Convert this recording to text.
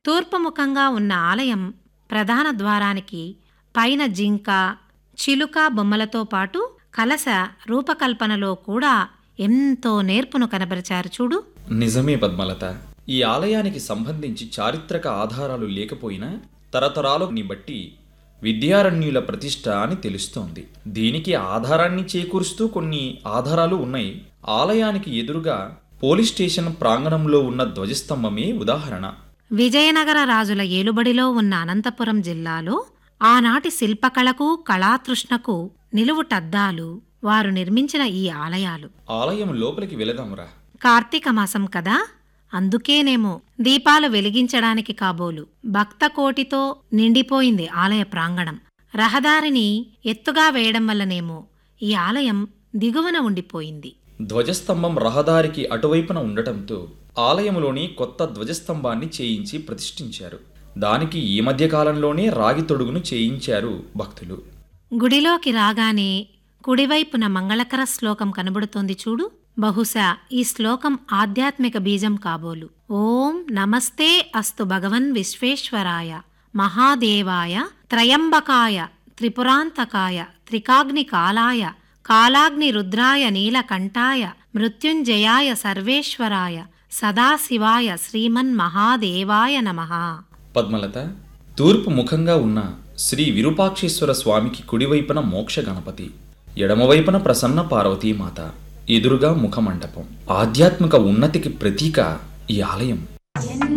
తూర్పుముఖంగా ఉన్న ఆలయం ప్రధాన ద్వారానికి పైన జింక చిలుక బొమ్మలతో పాటు కలశ రూపకల్పనలో కూడా ఎంతో నేర్పును కనబరిచారు చూడు నిజమే పద్మలత ఈ ఆలయానికి సంబంధించి చారిత్రక ఆధారాలు లేకపోయినా తరతరాలని బట్టి విద్యారణ్యుల ప్రతిష్ట అని తెలుస్తోంది దీనికి ఆధారాన్ని చేకూరుస్తూ కొన్ని ఆధారాలు ఉన్నాయి ఆలయానికి ఎదురుగా పోలీస్ స్టేషన్ ప్రాంగణంలో ఉన్న ధ్వజస్తంభమే ఉదాహరణ విజయనగర రాజుల ఏలుబడిలో ఉన్న అనంతపురం జిల్లాలో ఆనాటి శిల్పకళకు కళాతృష్ణకు నిలువుటద్దాలు వారు నిర్మించిన ఈ ఆలయాలు ఆలయం లోపలికి వెళదామురా కార్తీక మాసం కదా అందుకేనేమో దీపాలు వెలిగించడానికి కాబోలు భక్త కోటితో నిండిపోయింది ఆలయ ప్రాంగణం రహదారిని ఎత్తుగా వేయడం వల్లనేమో ఈ ఆలయం దిగువన ఉండిపోయింది ధ్వజస్తంభం రహదారికి అటువైపున ఉండటంతో ఆలయంలోని కొత్త ధ్వజస్తంభాన్ని చేయించి ప్రతిష్ఠించారు దానికి ఈ మధ్య కాలంలోనే రాగి తొడుగును చేయించారు భక్తులు గుడిలోకి రాగానే కుడివైపున మంగళకర శ్లోకం కనబడుతోంది చూడు బహుశా ఈ శ్లోకం ఆధ్యాత్మిక బీజం కాబోలు ఓం నమస్తే అస్తు భగవన్ విశ్వేశ్వరాయ మహాదేవాయ త్రయంబకాయ త్రిపురాంతకాయ త్రికాగ్ని కాలాయ కాలాగ్ని రుద్రాయ నీలకంఠాయ మృత్యుంజయాయ సర్వేశ్వరాయ సదాశివాయ శ్రీమన్ మహాదేవాయ నమః పద్మలత తూర్పు ముఖంగా ఉన్న శ్రీ విరూపాక్షేశ్వర స్వామికి కుడివైపున మోక్ష గణపతి ఎడమవైపున ప్రసన్న పార్వతీమాత ఎదురుగా ముఖమండపం ఆధ్యాత్మిక ఉన్నతికి ప్రతీక ఈ ఆలయం